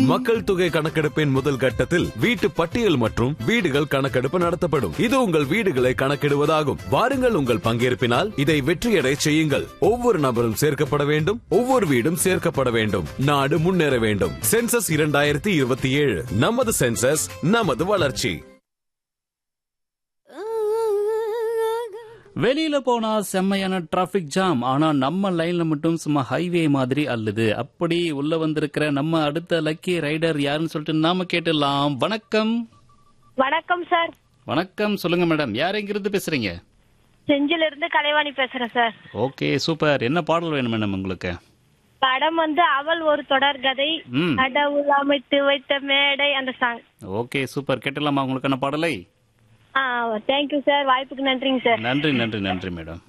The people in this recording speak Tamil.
மக்கள் தொகை கணக்கெடுப்பின் முதல் கட்டத்தில் வீட்டு பட்டியல் மற்றும் வீடுகள் கணக்கெடுப்பு நடத்தப்படும் இது உங்கள் வீடுகளை கணக்கிடுவதாகும் வாருங்கள் உங்கள் பங்கேற்பினால் இதை வெற்றியடை செய்யுங்கள் ஒவ்வொரு நபரும் சேர்க்கப்பட வேண்டும் ஒவ்வொரு வீடும் சேர்க்கப்பட வேண்டும் நாடு முன்னேற வேண்டும் சென்சஸ் இரண்டாயிரத்தி இருபத்தி ஏழு நமது சென்சஸ் நமது வளர்ச்சி வெளியில போனா செம்மையான டிராபிக் ஜாம் ஆனா நம்ம லைன்ல மட்டும் சும்மா ஹைவே மாதிரி அல்லது அப்படி உள்ள வந்திருக்கிற நம்ம அடுத்த லக்கி ரைடர் யாருன்னு சொல்லிட்டு நாம கேட்டுடலாம் வணக்கம் வணக்கம் சார் வணக்கம் சொல்லுங்க மேடம் யார் எங்கிருந்து பேசுறீங்க செஞ்சில இருந்து கலைவாணி பேசுறேன் சார் ஓகே சூப்பர் என்ன பாடல் வேணும் மேடம் உங்களுக்கு படம் வந்து அவள் ஒரு தொடர் கதை ம் கடவுள் அமைத்து வைத்த மேடை அந்த சாங் ஓகே சூப்பர் கேட்டுடலாமா உங்களுக்கான பாடலை ஆ தேங்க்யூ சார் வாய்ப்புக்கு நன்றிங்க சார் நன்றி நன்றி நன்றி மேடம்